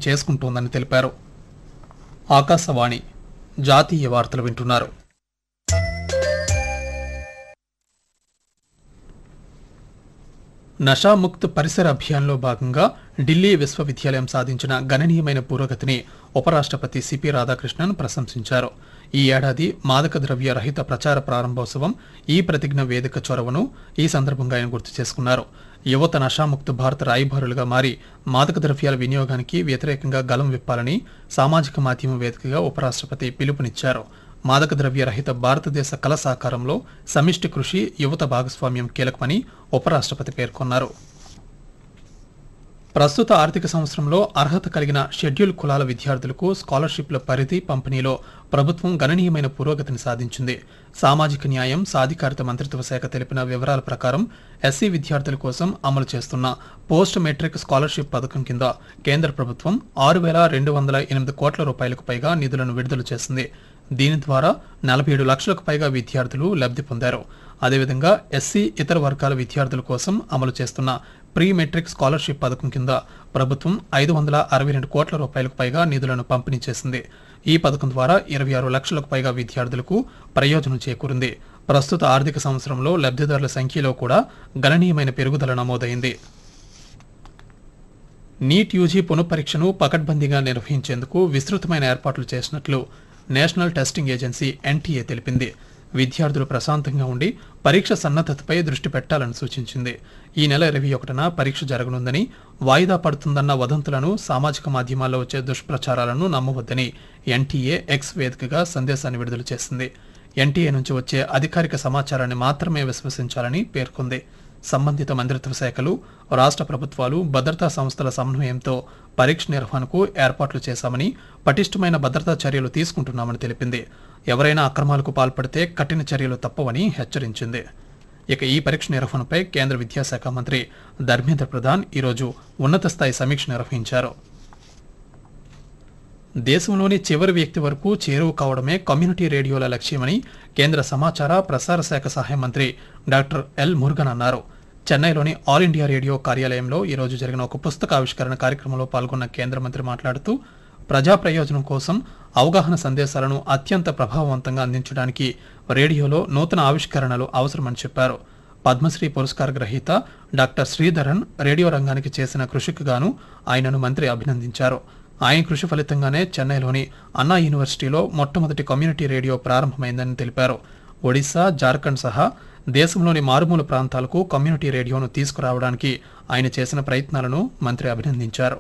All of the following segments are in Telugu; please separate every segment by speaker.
Speaker 1: చేసుకుంటోందని తెలిపారు ఆకాశవాణి జాతీయ వార్తలు వింటున్నారు నషాముక్త్ పరిసర అభియాన్లో భాగంగా ఢిల్లీ విశ్వవిద్యాలయం సాధించిన గణనీయమైన పురోగతిని ఉపరాష్ట్రపతి సిపి రాధాకృష్ణన్ ప్రశంసించారు ఈ ఏడాది మాదక ద్రవ్య రహిత ప్రచార ప్రారంభోత్సవం ఈ ప్రతిజ్ఞ వేదిక చొరవను ఈ సందర్భంగా ఆయన గుర్తు చేసుకున్నారు యువత నషాముక్త భారత రాయబారులుగా మారి మాదక ద్రవ్యాల వినియోగానికి వ్యతిరేకంగా గలం విప్పాలని సామాజిక మాధ్యమం వేదికగా ఉపరాష్ట్రపతి పిలుపునిచ్చారు మాదక ద్రవ్య రహిత భారతదేశ కల సాకారంలో సమిష్టి కృషి యువత భాగస్వామ్యం కీలకమని ఉపరాష్ట్రపతి పేర్కొన్నారు ప్రస్తుత ఆర్థిక సంవత్సరంలో అర్హత కలిగిన షెడ్యూల్ కులాల విద్యార్థులకు స్కాలర్షిప్ల పరిధి పంపిణీలో ప్రభుత్వం గణనీయమైన పురోగతిని సాధించింది సామాజిక న్యాయం సాధికారిత మంత్రిత్వ శాఖ తెలిపిన వివరాల ప్రకారం ఎస్సీ విద్యార్థుల కోసం అమలు చేస్తున్న పోస్ట్ మెట్రిక్ స్కాలర్షిప్ పథకం కింద కేంద్ర ప్రభుత్వం ఆరు వేల రెండు వందల ఎనిమిది కోట్ల రూపాయలకు పైగా నిధులను విడుదల చేసింది దీని ద్వారా నలభై ఏడు లక్షలకు పైగా విద్యార్థులు లబ్ధి పొందారు అదేవిధంగా ఎస్సీ ఇతర వర్గాల విద్యార్థుల కోసం అమలు చేస్తున్న ప్రీ మెట్రిక్ స్కాలర్షిప్ పథకం కింద ప్రభుత్వం ఐదు వందల అరవై రెండు కోట్ల రూపాయలకు పైగా నిధులను పంపిణీ చేసింది ఈ పథకం ద్వారా ఇరవై ఆరు లక్షలకు పైగా విద్యార్థులకు ప్రయోజనం చేకూరింది ప్రస్తుత ఆర్థిక సంవత్సరంలో లబ్ధిదారుల సంఖ్యలో కూడా గణనీయమైన పెరుగుదల నమోదైంది నీట్ యూజీ పునఃపరీక్షను పకడ్బందీగా నిర్వహించేందుకు విస్తృతమైన ఏర్పాట్లు చేసినట్లు నేషనల్ టెస్టింగ్ ఏజెన్సీ ఎన్టీఏ తెలిపింది విద్యార్థులు ప్రశాంతంగా ఉండి పరీక్ష సన్నద్ధతపై దృష్టి పెట్టాలని సూచించింది ఈ నెల ఇరవై ఒకటిన పరీక్ష జరగనుందని వాయిదా పడుతుందన్న వదంతులను సామాజిక మాధ్యమాల్లో వచ్చే దుష్ప్రచారాలను నమ్మవద్దని ఎన్టీఏ ఎక్స్ వేదికగా సందేశాన్ని విడుదల చేసింది ఎన్టీఏ నుంచి వచ్చే అధికారిక సమాచారాన్ని మాత్రమే విశ్వసించాలని పేర్కొంది సంబంధిత మంత్రిత్వ శాఖలు రాష్ట్ర ప్రభుత్వాలు భద్రతా సంస్థల సమన్వయంతో పరీక్ష నిర్వహణకు ఏర్పాట్లు చేశామని పటిష్టమైన భద్రతా చర్యలు తీసుకుంటున్నామని తెలిపింది ఎవరైనా అక్రమాలకు పాల్పడితే కఠిన చర్యలు తప్పవని హెచ్చరించింది ఇక ఈ పరీక్ష నిర్వహణపై కేంద్ర విద్యాశాఖ మంత్రి ధర్మేంద్ర ప్రధాన్ ఈరోజు ఉన్నత స్థాయి సమీక్ష నిర్వహించారు దేశంలోని చివరి వ్యక్తి వరకు చేరువ కావడమే కమ్యూనిటీ రేడియోల లక్ష్యమని కేంద్ర సమాచార ప్రసార శాఖ సహాయ మంత్రి డాక్టర్ ఎల్ మురుగన్ అన్నారు చెన్నైలోని ఆల్ ఇండియా రేడియో కార్యాలయంలో ఈరోజు జరిగిన ఒక పుస్తక ఆవిష్కరణ కార్యక్రమంలో పాల్గొన్న కేంద్ర మంత్రి మాట్లాడుతూ ప్రజా ప్రయోజనం కోసం అవగాహన సందేశాలను అత్యంత ప్రభావవంతంగా అందించడానికి రేడియోలో నూతన ఆవిష్కరణలు అవసరమని చెప్పారు పద్మశ్రీ పురస్కార గ్రహీత డాక్టర్ శ్రీధరన్ రేడియో రంగానికి చేసిన కృషికి గాను ఆయనను మంత్రి అభినందించారు ఆయన కృషి ఫలితంగానే చెన్నైలోని అన్నా యూనివర్సిటీలో మొట్టమొదటి కమ్యూనిటీ రేడియో ప్రారంభమైందని తెలిపారు ఒడిశా జార్ఖండ్ సహా దేశంలోని మారుమూల ప్రాంతాలకు కమ్యూనిటీ రేడియోను తీసుకురావడానికి ఆయన చేసిన ప్రయత్నాలను మంత్రి అభినందించారు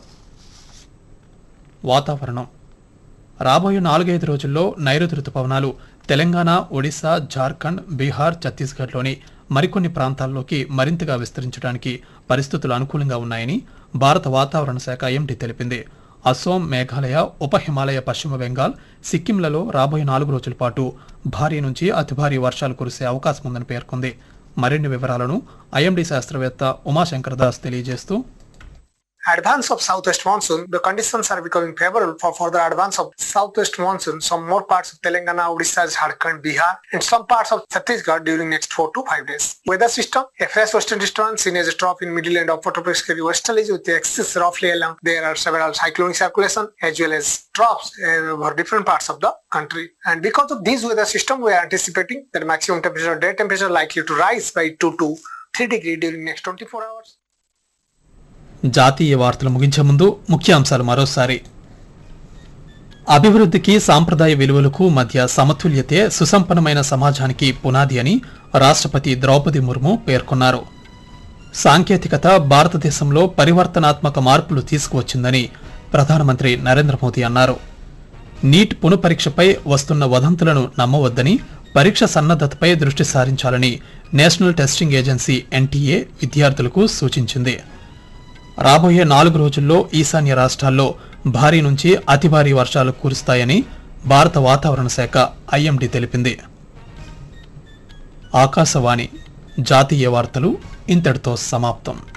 Speaker 1: వాతావరణం రాబోయే నాలుగైదు రోజుల్లో నైరుతి రుతుపవనాలు తెలంగాణ ఒడిశా జార్ఖండ్ బీహార్ ఛత్తీస్గఢ్లోని మరికొన్ని ప్రాంతాల్లోకి మరింతగా విస్తరించడానికి పరిస్థితులు అనుకూలంగా ఉన్నాయని భారత వాతావరణ శాఖ ఐఎండీ తెలిపింది అసోం మేఘాలయ ఉప హిమాలయ పశ్చిమ బెంగాల్ సిక్కింలలో రాబోయే నాలుగు రోజుల పాటు భారీ నుంచి అతి భారీ వర్షాలు కురిసే అవకాశం ఉందని పేర్కొంది మరిన్ని వివరాలను ఐఎండీ శాస్త్రవేత్త ఉమాశంకర్ దాస్ తెలియజేస్తూ
Speaker 2: advance of southwest monsoon, the conditions are becoming favorable for further advance of southwest monsoon. Some more parts of Telangana, Odisha, Jharkhand, Bihar, and some parts of Chhattisgarh during next four to five days. Weather system: a fresh western disturbance seen as a trough in middle and upper tropospheric westerlies with the axis roughly along. There are several cyclonic circulation as well as troughs uh, over different parts of the country. And because of this weather system, we are anticipating that maximum temperature, day temperature likely to rise by two to three degree during next 24 hours.
Speaker 1: జాతీయ వార్తలు ముగించే ముందు ముఖ్యాంశాలు మరోసారి అభివృద్ధికి సాంప్రదాయ విలువలకు మధ్య సమతుల్యతే సుసంపన్నమైన సమాజానికి పునాది అని రాష్ట్రపతి ద్రౌపది ముర్ము పేర్కొన్నారు సాంకేతికత భారతదేశంలో పరివర్తనాత్మక మార్పులు తీసుకువచ్చిందని ప్రధానమంత్రి నరేంద్ర మోదీ అన్నారు నీట్ పునఃపరీక్షపై వస్తున్న వదంతులను నమ్మవద్దని పరీక్ష సన్నద్ధతపై దృష్టి సారించాలని నేషనల్ టెస్టింగ్ ఏజెన్సీ ఎన్టీఏ విద్యార్థులకు సూచించింది రాబోయే నాలుగు రోజుల్లో ఈశాన్య రాష్ట్రాల్లో భారీ నుంచి అతి భారీ వర్షాలు కురుస్తాయని భారత వాతావరణ శాఖ ఐఎండీ తెలిపింది ఆకాశవాణి జాతీయ వార్తలు ఇంతటితో సమాప్తం